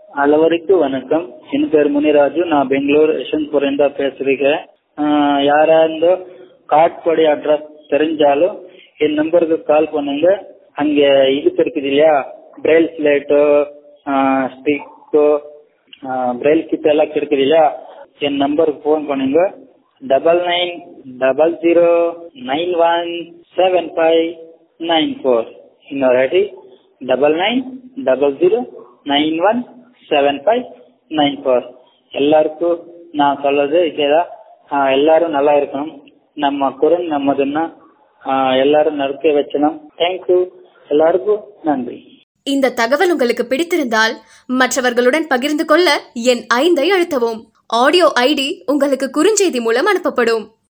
ಹಲವರಿಗೂ வணக்கம் என் பேர் முனிராஜு நான் பெங்களூர் யஷ்வந்த்புரம் தான் பேசுறீங்க ஆஹ் யாராவது காட்படி அட்ரஸ் தெரிஞ்சாலும் என் நம்பருக்கு கால் பண்ணுங்க அங்க இது இருக்குது இல்லையா பிரெயில் ஸ்லேட்டோ ஸ்டிக்கோ பிரெயில் கிட் எல்லாம் இருக்குது இல்லையா என் நம்பருக்கு ஃபோன் பண்ணுங்க double nine double zero nine one seven five nine four இன்னொரு வாட்டி double nine double zero nine one seven five nine four எல்லாருக்கும் நான் சொல்றது இதேதான் ஆஹ் எல்லாரும் நல்லா இருக்கணும் நம்ம குரல் நம்மதுன்னா ஆஹ் எல்லாரும் நடக்க வச்சணும் தேங்க்யூ எல்லாருக்கும் நன்றி இந்த தகவல் உங்களுக்கு பிடித்திருந்தால் மற்றவர்களுடன் பகிர்ந்து கொள்ள என் ஐந்தை அழுத்தவும் ஆடியோ ஐடி உங்களுக்கு குறுஞ்செய்தி மூலம் அனுப்பப்படும்